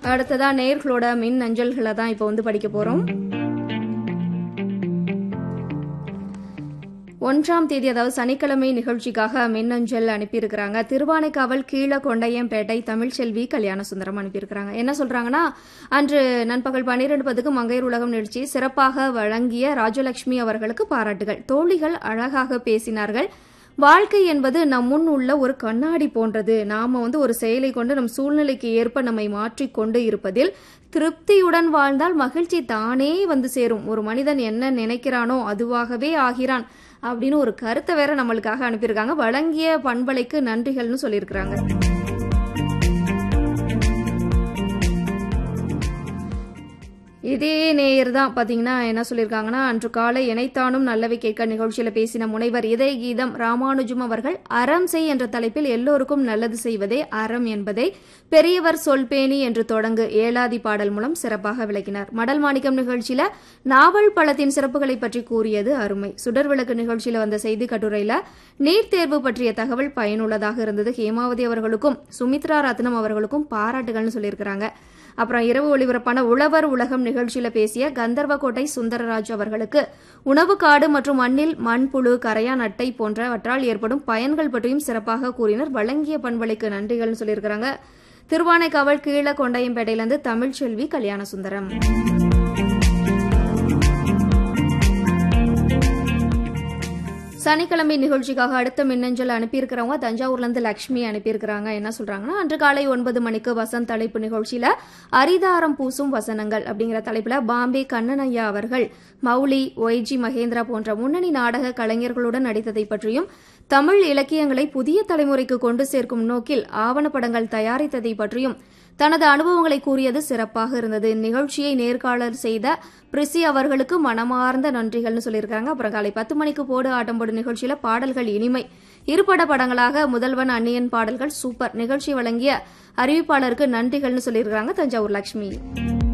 அடுத்ததா நேர்களோட மின் அஞ்சல்களை தான் இப்போ வந்து படிக்க போறோம் ஒன்றாம் தேதி அதாவது சனிக்கிழமை நிகழ்ச்சிக்காக மின்னஞ்சல் அனுப்பியிருக்கிறாங்க திருவானைக்காவல் கீழ கொண்டையம்பேட்டை தமிழ்ச்செல்வி கல்யாண சுந்தரம் அனுப்பியிருக்கிறாங்க என்ன சொல்றாங்கன்னா அன்று நண்பகல் பன்னிரண்டு பத்துக்கு மங்கையர் உலகம் நிகழ்ச்சி சிறப்பாக வழங்கிய ராஜலட்சுமி அவர்களுக்கு பாராட்டுகள் தோழிகள் அழகாக பேசினார்கள் வாழ்க்கை என்பது நம் முன் உள்ள ஒரு கண்ணாடி போன்றது நாம வந்து ஒரு செயலை கொண்டு நம் சூழ்நிலைக்கு ஏற்ப நம்மை மாற்றிக்கொண்டு இருப்பதில் திருப்தியுடன் வாழ்ந்தால் மகிழ்ச்சி தானே வந்து சேரும் ஒரு மனிதன் என்ன நினைக்கிறானோ அதுவாகவே ஆகிறான் அப்படின்னு ஒரு கருத்தை வேற நம்மளுக்காக அனுப்பியிருக்காங்க வழங்கிய பண்பலைக்கு நன்றிகள்னு சொல்லியிருக்கிறாங்க இதே நேயர் தான் பாத்தீங்கன்னா என்ன சொல்லியிருக்காங்கன்னா அன்று காலை இணைத்தானும் நல்லவை கேட்க நிகழ்ச்சியில பேசின முனைவர் இதய கீதம் ராமானுஜம் அவர்கள் அறம் செய் என்ற தலைப்பில் எல்லோருக்கும் நல்லது செய்வதே அறம் என்பதை பெரியவர் சொல்பேணி என்று தொடங்கு ஏலாதி பாடல் மூலம் சிறப்பாக விளக்கினார் மடல் மாணிக்கம் நிகழ்ச்சியில நாவல் பழத்தின் சிறப்புகளை பற்றி கூறியது அருமை சுடர் விளக்கு நிகழ்ச்சியில வந்த செய்தி கட்டுரையில நீட் தேர்வு பற்றிய தகவல் பயனுள்ளதாக இருந்தது ஹேமாவதி அவர்களுக்கும் சுமித்ரா ரத்னம் அவர்களுக்கும் பாராட்டுகள்னு சொல்லியிருக்கிறாங்க அப்புறம் இரவு ஒளிபரப்பான உழவர் உலகம் நிகழ்ச்சியில பேசிய கந்தர்வக்கோட்டை சுந்தரராஜ் அவர்களுக்கு உணவு காடு மற்றும் மண்ணில் மண்புழு கரையான் அட்டை போன்றவற்றால் ஏற்படும் பயன்கள் பற்றியும் சிறப்பாக கூறினர் வழங்கிய பண்பலைக்கு நன்றிகள்னு சொல்லியிருக்கிறாங்க திருவானைக்காவல் கீழ கொண்டையம்பேட்டையிலிருந்து தமிழ்ச்செல்வி கல்யாண சுந்தரம் சனிக்கிழமை நிகழ்ச்சிக்காக அடுத்த மின்னஞ்சல் அனுப்பியிருக்கிறவங்க தஞ்சாவூர்ல இருந்து லக்ஷ்மி அனுப்பியிருக்கிறாங்க என்ன சொல்றாங்கன்னா அன்று காலை ஒன்பது மணிக்கு வசந்த் தலைப்பு நிகழ்ச்சியில அரிதாரம் பூசும் வசனங்கள் அப்படிங்கிற தலைப்புல பாம்பே கண்ணனையா அவர்கள் மௌலி ஒய்ஜி மகேந்திரா போன்ற முன்னணி நாடக கலைஞர்களுடன் நடித்ததை பற்றியும் தமிழ் இலக்கியங்களை புதிய தலைமுறைக்கு கொண்டு சேர்க்கும் நோக்கில் ஆவணப்படங்கள் தயாரித்ததை பற்றியும் தனது அனுபவங்களை கூறியது சிறப்பாக இருந்தது இந்நிகழ்ச்சியை நேர்காணல் செய்த பிரிசி அவர்களுக்கு மனமார்ந்த நன்றிகள்னு சொல்லியிருக்காங்க அப்புறம் காலை பத்து மணிக்கு போடு ஆட்டம் போடு நிகழ்ச்சியில பாடல்கள் இனிமை இருபட படங்களாக முதல்வன் அந்நியன் பாடல்கள் சூப்பர் நிகழ்ச்சி வழங்கிய அறிவிப்பாளருக்கு நன்றிகள்னு சொல்லியிருக்காங்க தஞ்சாவூர் லட்சுமி